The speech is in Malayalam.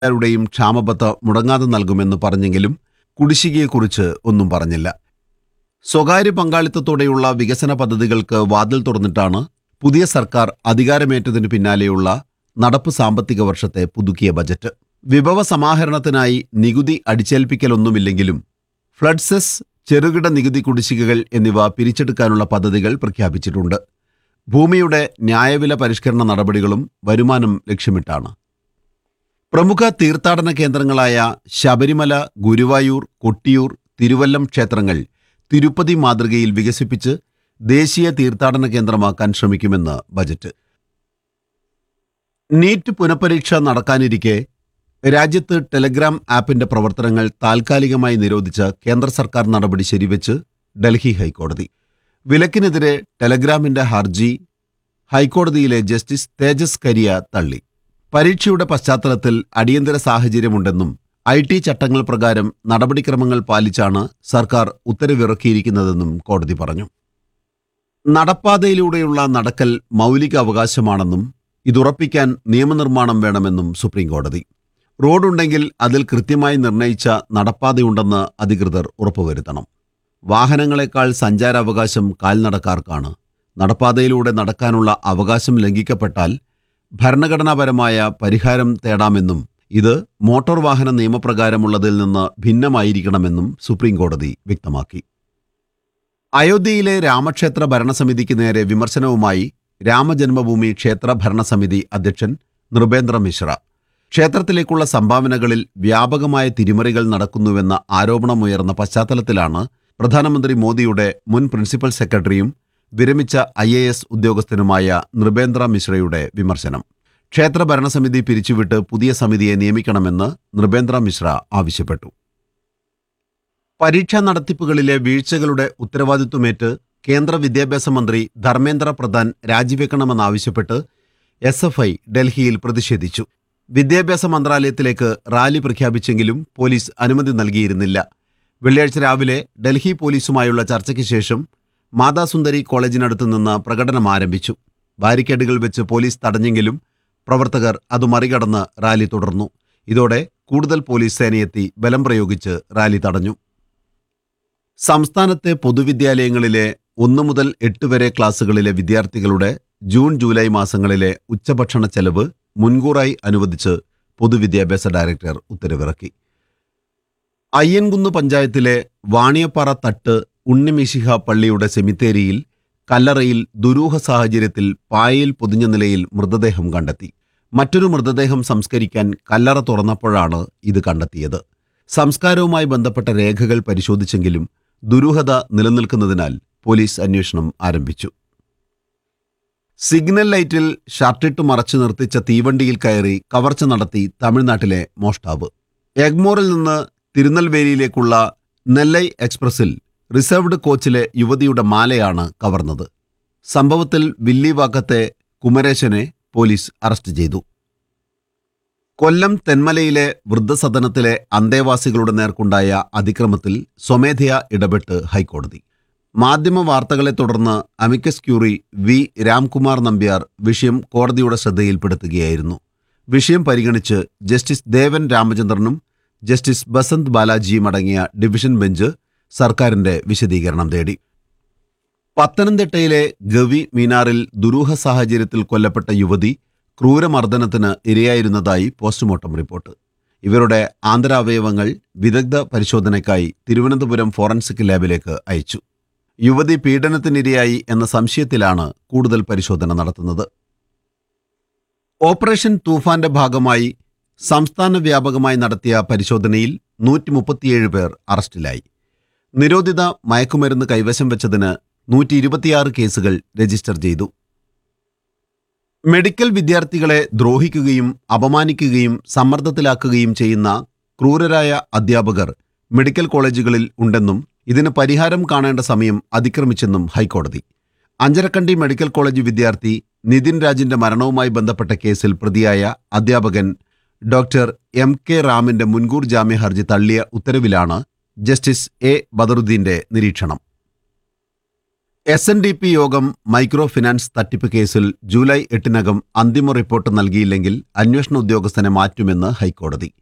രുടെയും ക്ഷാമബത്ത മുടങ്ങാതെ നൽകുമെന്ന് പറഞ്ഞെങ്കിലും കുടിശ്ശികയെക്കുറിച്ച് ഒന്നും പറഞ്ഞില്ല സ്വകാര്യ പങ്കാളിത്തത്തോടെയുള്ള വികസന പദ്ധതികൾക്ക് വാതിൽ തുറന്നിട്ടാണ് പുതിയ സർക്കാർ അധികാരമേറ്റതിനു പിന്നാലെയുള്ള നടപ്പ് സാമ്പത്തിക വർഷത്തെ പുതുക്കിയ ബജറ്റ് വിഭവ സമാഹരണത്തിനായി നികുതി അടിച്ചേൽപ്പിക്കലൊന്നുമില്ലെങ്കിലും ഫ്ലഡ് സെസ് ചെറുകിട നികുതി കുടിശ്ശികകൾ എന്നിവ പിരിച്ചെടുക്കാനുള്ള പദ്ധതികൾ പ്രഖ്യാപിച്ചിട്ടുണ്ട് ഭൂമിയുടെ ന്യായവില പരിഷ്കരണ നടപടികളും വരുമാനം ലക്ഷ്യമിട്ടാണ് പ്രമുഖ തീർത്ഥാടന കേന്ദ്രങ്ങളായ ശബരിമല ഗുരുവായൂർ കൊട്ടിയൂർ തിരുവല്ലം ക്ഷേത്രങ്ങൾ തിരുപ്പതി മാതൃകയിൽ വികസിപ്പിച്ച് ദേശീയ തീർത്ഥാടന കേന്ദ്രമാക്കാൻ ശ്രമിക്കുമെന്ന് ബജറ്റ് നീറ്റ് പുനഃപരീക്ഷ നടക്കാനിരിക്കെ രാജ്യത്ത് ടെലഗ്രാം ആപ്പിന്റെ പ്രവർത്തനങ്ങൾ താൽക്കാലികമായി നിരോധിച്ച കേന്ദ്ര സർക്കാർ നടപടി ശരിവെച്ച് ഡൽഹി ഹൈക്കോടതി വിലക്കിനെതിരെ ടെലഗ്രാമിന്റെ ഹർജി ഹൈക്കോടതിയിലെ ജസ്റ്റിസ് തേജസ് കരിയ തള്ളി പരീക്ഷയുടെ പശ്ചാത്തലത്തിൽ അടിയന്തര സാഹചര്യമുണ്ടെന്നും ഐ ടി ചട്ടങ്ങൾ പ്രകാരം നടപടിക്രമങ്ങൾ പാലിച്ചാണ് സർക്കാർ ഉത്തരവിറക്കിയിരിക്കുന്നതെന്നും കോടതി പറഞ്ഞു നടപ്പാതയിലൂടെയുള്ള നടക്കൽ മൗലിക അവകാശമാണെന്നും ഇതുറപ്പിക്കാൻ നിയമനിർമ്മാണം വേണമെന്നും സുപ്രീംകോടതി റോഡുണ്ടെങ്കിൽ അതിൽ കൃത്യമായി നിർണയിച്ച നടപ്പാതയുണ്ടെന്ന് അധികൃതർ ഉറപ്പുവരുത്തണം വാഹനങ്ങളെക്കാൾ സഞ്ചാരാവകാശം കാൽനടക്കാർക്കാണ് നടപ്പാതയിലൂടെ നടക്കാനുള്ള അവകാശം ലംഘിക്കപ്പെട്ടാൽ ഭരണഘടനാപരമായ പരിഹാരം തേടാമെന്നും ഇത് മോട്ടോർ വാഹന നിയമപ്രകാരമുള്ളതിൽ നിന്ന് ഭിന്നമായിരിക്കണമെന്നും സുപ്രീംകോടതി വ്യക്തമാക്കി അയോധ്യയിലെ രാമക്ഷേത്ര ഭരണസമിതിക്ക് നേരെ വിമർശനവുമായി രാമജന്മഭൂമി ക്ഷേത്ര ഭരണസമിതി അധ്യക്ഷൻ നൃപേന്ദ്ര മിശ്ര ക്ഷേത്രത്തിലേക്കുള്ള സംഭാവനകളിൽ വ്യാപകമായ തിരിമറികൾ നടക്കുന്നുവെന്ന ആരോപണമുയർന്ന പശ്ചാത്തലത്തിലാണ് പ്രധാനമന്ത്രി മോദിയുടെ മുൻ പ്രിൻസിപ്പൽ സെക്രട്ടറിയും വിരമിച്ച ഐ എ എസ് ഉദ്യോഗസ്ഥനുമായ നൃപേന്ദ്ര മിശ്രയുടെ വിമർശനം ക്ഷേത്ര ഭരണസമിതി പിരിച്ചുവിട്ട് പുതിയ സമിതിയെ നിയമിക്കണമെന്ന് നൃപേന്ദ്ര മിശ്ര ആവശ്യപ്പെട്ടു പരീക്ഷാ നടത്തിപ്പുകളിലെ വീഴ്ചകളുടെ ഉത്തരവാദിത്വമേറ്റ് കേന്ദ്ര വിദ്യാഭ്യാസ മന്ത്രി ധർമ്മേന്ദ്ര പ്രധാൻ രാജിവെക്കണമെന്നാവശ്യപ്പെട്ട് എസ് എഫ് ഐ ഡൽഹിയിൽ പ്രതിഷേധിച്ചു വിദ്യാഭ്യാസ മന്ത്രാലയത്തിലേക്ക് റാലി പ്രഖ്യാപിച്ചെങ്കിലും പോലീസ് അനുമതി നൽകിയിരുന്നില്ല വെള്ളിയാഴ്ച രാവിലെ ഡൽഹി പോലീസുമായുള്ള ചർച്ചയ്ക്ക് ശേഷം മാതാസുന്ദരി കോളേജിനടുത്ത് നിന്ന് പ്രകടനം ആരംഭിച്ചു ബാരിക്കേഡുകൾ വെച്ച് പോലീസ് തടഞ്ഞെങ്കിലും പ്രവർത്തകർ അത് മറികടന്ന് റാലി തുടർന്നു ഇതോടെ കൂടുതൽ പോലീസ് സേനയെത്തി ബലം പ്രയോഗിച്ച് റാലി തടഞ്ഞു സംസ്ഥാനത്തെ പൊതുവിദ്യാലയങ്ങളിലെ ഒന്നു മുതൽ എട്ട് വരെ ക്ലാസുകളിലെ വിദ്യാർത്ഥികളുടെ ജൂൺ ജൂലൈ മാസങ്ങളിലെ ഉച്ചഭക്ഷണ ചെലവ് മുൻകൂറായി അനുവദിച്ച് പൊതുവിദ്യാഭ്യാസ ഡയറക്ടർ ഉത്തരവിറക്കി അയ്യൻകുന്ന് പഞ്ചായത്തിലെ വാണിയപ്പാറ തട്ട് ഉണ്ണിമിശിഹ പള്ളിയുടെ സെമിത്തേരിയിൽ കല്ലറയിൽ ദുരൂഹ സാഹചര്യത്തിൽ പായയിൽ പൊതിഞ്ഞ നിലയിൽ മൃതദേഹം കണ്ടെത്തി മറ്റൊരു മൃതദേഹം സംസ്കരിക്കാൻ കല്ലറ തുറന്നപ്പോഴാണ് ഇത് കണ്ടെത്തിയത് സംസ്കാരവുമായി ബന്ധപ്പെട്ട രേഖകൾ പരിശോധിച്ചെങ്കിലും ദുരൂഹത നിലനിൽക്കുന്നതിനാൽ പോലീസ് അന്വേഷണം ആരംഭിച്ചു സിഗ്നൽ ലൈറ്റിൽ ഷർട്ടിട്ട് മറച്ചു നിർത്തിച്ച തീവണ്ടിയിൽ കയറി കവർച്ച നടത്തി തമിഴ്നാട്ടിലെ മോഷ്ടാവ് എഗ്മോറിൽ നിന്ന് തിരുനെൽവേലിയിലേക്കുള്ള നെല്ലൈ എക്സ്പ്രസിൽ റിസർവ്ഡ് കോച്ചിലെ യുവതിയുടെ മാലയാണ് കവർന്നത് സംഭവത്തിൽ വില്ലിവാക്കത്തെ കുമരേശനെ പോലീസ് അറസ്റ്റ് ചെയ്തു കൊല്ലം തെന്മലയിലെ വൃദ്ധസദനത്തിലെ അന്തേവാസികളുടെ നേർക്കുണ്ടായ അതിക്രമത്തിൽ സ്വമേധയാ ഇടപെട്ട് ഹൈക്കോടതി മാധ്യമ വാർത്തകളെ തുടർന്ന് amicus curiae V Ramkumar Nambiar വിഷയം കോടതിയുടെ ശ്രദ്ധയിൽപ്പെടുത്തുകയായിരുന്നു വിഷയം പരിഗണിച്ച് ജസ്റ്റിസ് ദേവൻ രാമചന്ദ്രനും ജസ്റ്റിസ് ബസന്ത് ബാലാജിയും അടങ്ങിയ ഡിവിഷൻ ബെഞ്ച് സർക്കാരിന്റെ വിശദീകരണം തേടി പത്തനംതിട്ടയിലെ ഗവി മീനാറിൽ ദുരൂഹ സാഹചര്യത്തിൽ കൊല്ലപ്പെട്ട യുവതി ക്രൂരമർദ്ദനത്തിന് ഇരയായിരുന്നതായി പോസ്റ്റ്മോർട്ടം റിപ്പോർട്ട് ഇവരുടെ ആന്തരാവയവങ്ങൾ വിദഗ്ധ പരിശോധനയ്ക്കായി തിരുവനന്തപുരം ഫോറൻസിക് ലാബിലേക്ക് അയച്ചു യുവതി പീഡനത്തിനിരയായി എന്ന സംശയത്തിലാണ് കൂടുതൽ പരിശോധന നടത്തുന്നത് ഓപ്പറേഷൻ തൂഫാന്റെ ഭാഗമായി സംസ്ഥാന വ്യാപകമായി നടത്തിയ പരിശോധനയിൽ നൂറ്റി മുപ്പത്തിയേഴ് പേർ അറസ്റ്റിലായി നിരോധിത മയക്കുമരുന്ന് കൈവശം വെച്ചതിന് നൂറ്റി ഇരുപത്തിയാറ് കേസുകൾ രജിസ്റ്റർ ചെയ്തു മെഡിക്കൽ വിദ്യാർത്ഥികളെ ദ്രോഹിക്കുകയും അപമാനിക്കുകയും സമ്മർദ്ദത്തിലാക്കുകയും ചെയ്യുന്ന ക്രൂരരായ അധ്യാപകർ മെഡിക്കൽ കോളേജുകളിൽ ഉണ്ടെന്നും ഇതിന് പരിഹാരം കാണേണ്ട സമയം അതിക്രമിച്ചെന്നും ഹൈക്കോടതി അഞ്ചരക്കണ്ടി മെഡിക്കൽ കോളേജ് വിദ്യാർത്ഥി നിതിൻ രാജിന്റെ മരണവുമായി ബന്ധപ്പെട്ട കേസിൽ പ്രതിയായ അധ്യാപകൻ ഡോക്ടർ എം കെ റാമിന്റെ മുൻകൂർ ജാമ്യ ഹർജി തള്ളിയ ഉത്തരവിലാണ് ജസ്റ്റിസ് എ ബദറുദ്ദീന്റെ നിരീക്ഷണം എസ് എൻ ഡി പി യോഗം മൈക്രോ ഫിനാൻസ് തട്ടിപ്പ് കേസിൽ ജൂലൈ എട്ടിനകം അന്തിമ റിപ്പോർട്ട് നൽകിയില്ലെങ്കിൽ അന്വേഷണ ഉദ്യോഗസ്ഥനെ മാറ്റുമെന്ന് ഹൈക്കോടതി